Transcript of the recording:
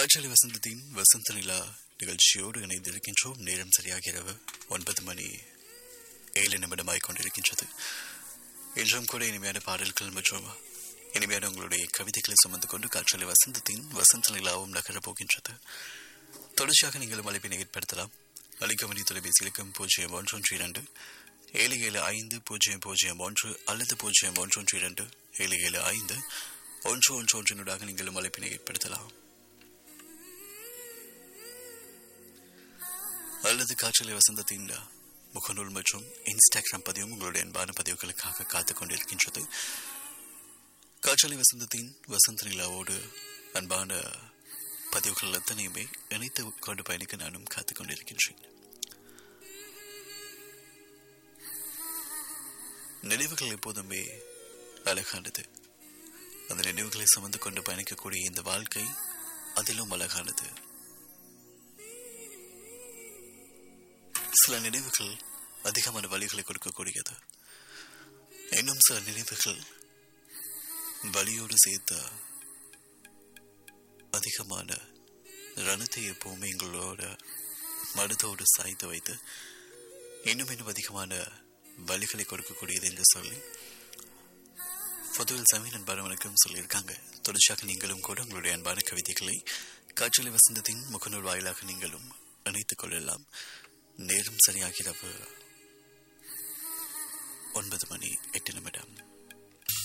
காற்றலை வசந்தத்தின் வசந்த நிலா நிகழ்ச்சியோடு இணைந்திருக்கின்றோம் நேரம் சரியாக இரவு ஒன்பது மணி ஏழு நிமிடமாய் கொண்டிருக்கின்றது இன்றும் கூட இனிமையான பாடல்கள் மற்றும் இனிமையான உங்களுடைய கவிதைகளை சுமந்து கொண்டு காற்றலை வசந்தத்தின் வசந்த நிலாவும் நகரப் போகின்றது தொடர்ச்சியாக நீங்களும் அழைப்பினை ஏற்படுத்தலாம் அழைக்கவனி தொலைபேசி இலக்கம் பூஜ்ஜியம் ஒன்று ஒன்று இரண்டு ஏழு ஏழு ஐந்து பூஜ்ஜியம் பூஜ்ஜியம் ஒன்று அல்லது பூஜ்ஜியம் ஒன்று ஒன்று இரண்டு ஏழு ஏழு ஐந்து ஒன்று ஒன்று ஒன்றினூடாக நீங்களும் அழைப்பினை ஏற்படுத்தலாம் அல்லது காற்றலை வசந்தத்தின் முகநூல் மற்றும் இன்ஸ்டாகிராம் பதிவும் உங்களுடைய அன்பான பதிவுகளுக்காக காத்துக் கொண்டிருக்கின்றது காற்றலை வசந்தத்தின் வசந்த நிலாவோடு அன்பான பதிவுகள் அத்தனையுமே இணைத்து கொண்டு பயணிக்க நானும் காத்துக் கொண்டிருக்கின்றேன் நினைவுகள் எப்போதுமே அழகானது அந்த நினைவுகளை சுமந்து கொண்டு பயணிக்கக்கூடிய இந்த வாழ்க்கை அதிலும் அழகானது சில நினைவுகள் அதிகமான வழிகளை கொடுக்கக்கூடியது இன்னும் சில நினைவுகள் வலியோடு சேர்த்த அதிகமான ரணத்தை எப்பவுமே எங்களோட மனதோடு சாய்த்து வைத்து இன்னும் இன்னும் அதிகமான வழிகளை கொடுக்கக்கூடியது என்று சொல்லி பொதுவில் சமீன் அன்பான வணக்கம் சொல்லியிருக்காங்க தொடர்ச்சியாக நீங்களும் கூட உங்களுடைய அன்பான கவிதைகளை காற்றலை வசந்தத்தின் முகநூல் வாயிலாக நீங்களும் இணைத்துக் கொள்ளலாம் நேரம் சரியாகிறது ஒன்பது மணி எட்டு நிமிடம்